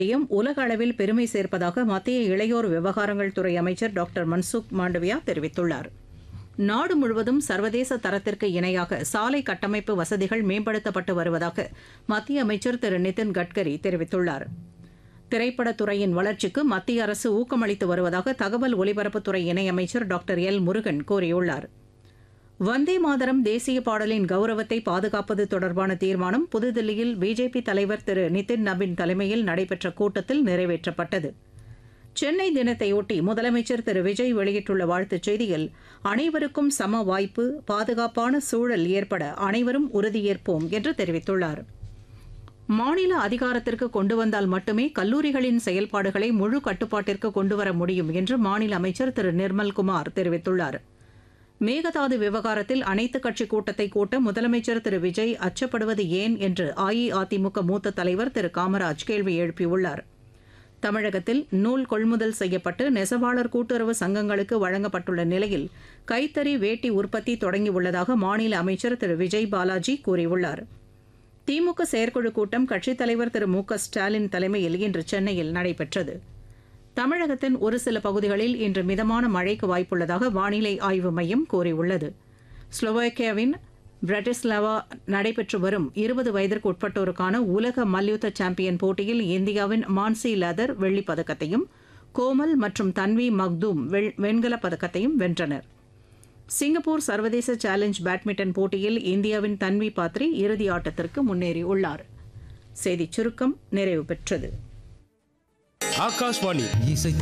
யும் உலக அளவில் பெருமை சேர்ப்பதாக மத்திய இளையோர் விவகாரங்கள் துறை அமைச்சர் டாக்டர் மன்சுக் மாண்டவியா தெரிவித்துள்ளார் நாடு முழுவதும் சர்வதேச தரத்திற்கு இணையாக சாலை கட்டமைப்பு வசதிகள் மேம்படுத்தப்பட்டு வருவதாக மத்திய அமைச்சர் திரு நிதின் கட்கரி தெரிவித்துள்ளார் திரைப்படத் துறையின் வளர்ச்சிக்கு மத்திய அரசு ஊக்கமளித்து வருவதாக தகவல் ஒலிபரப்புத்துறை இணையமைச்சர் டாக்டர் எல் முருகன் கூறியுள்ளார் வந்தே மாதரம் தேசிய பாடலின் கௌரவத்தை பாதுகாப்பது தொடர்பான தீர்மானம் புதுதில்லியில் பிஜேபி தலைவர் திரு நிதின் நபின் தலைமையில் நடைபெற்ற கூட்டத்தில் நிறைவேற்றப்பட்டது சென்னை தினத்தையொட்டி முதலமைச்சர் திரு விஜய் வெளியிட்டுள்ள வாழ்த்துச் செய்தியில் அனைவருக்கும் சம வாய்ப்பு பாதுகாப்பான சூழல் ஏற்பட அனைவரும் உறுதியேற்போம் என்று தெரிவித்துள்ளார் மாநில அதிகாரத்திற்கு கொண்டு வந்தால் மட்டுமே கல்லூரிகளின் செயல்பாடுகளை முழு கட்டுப்பாட்டிற்கு கொண்டுவர முடியும் என்று மாநில அமைச்சர் திரு நிர்மல்குமார் தெரிவித்துள்ளார் மேகதாது விவகாரத்தில் அனைத்துக் கட்சி கூட்டத்தை கூட்ட முதலமைச்சர் திரு விஜய் அச்சப்படுவது ஏன் என்று அஇஅதிமுக மூத்த தலைவர் திரு காமராஜ் கேள்வி எழுப்பியுள்ளார் தமிழகத்தில் நூல் கொள்முதல் செய்யப்பட்டு நெசவாளர் கூட்டுறவு சங்கங்களுக்கு வழங்கப்பட்டுள்ள நிலையில் கைத்தறி வேட்டி உற்பத்தி தொடங்கியுள்ளதாக மாநில அமைச்சர் திரு விஜய் பாலாஜி கூறியுள்ளார் திமுக செயற்குழு கூட்டம் கட்சித் தலைவர் திரு மு க ஸ்டாலின் தலைமையில் இன்று சென்னையில் நடைபெற்றது தமிழகத்தின் ஒரு சில பகுதிகளில் இன்று மிதமான மழைக்கு வாய்ப்புள்ளதாக வானிலை ஆய்வு மையம் கூறியுள்ளது ஸ்லோவாக்கியாவின் பிரட்டிஸ்லாவா நடைபெற்று வரும் இருபது வயதிற்கு உட்பட்டோருக்கான உலக மல்யுத்த சாம்பியன் போட்டியில் இந்தியாவின் மான்சி லதர் வெள்ளிப் பதக்கத்தையும் கோமல் மற்றும் தன்வி மக்தூம் வெள்- வெண்கலப் பதக்கத்தையும் வென்றனர் சிங்கப்பூர் சர்வதேச சேலஞ்ச் பேட்மிண்டன் போட்டியில் இந்தியாவின் தன்வி பாத்ரி இறுதி ஆட்டத்திற்கு முன்னேறியுள்ளார் செய்திச் சுருக்கம் நிறைவு பெற்றது ஆகாஷ்வாணி இசை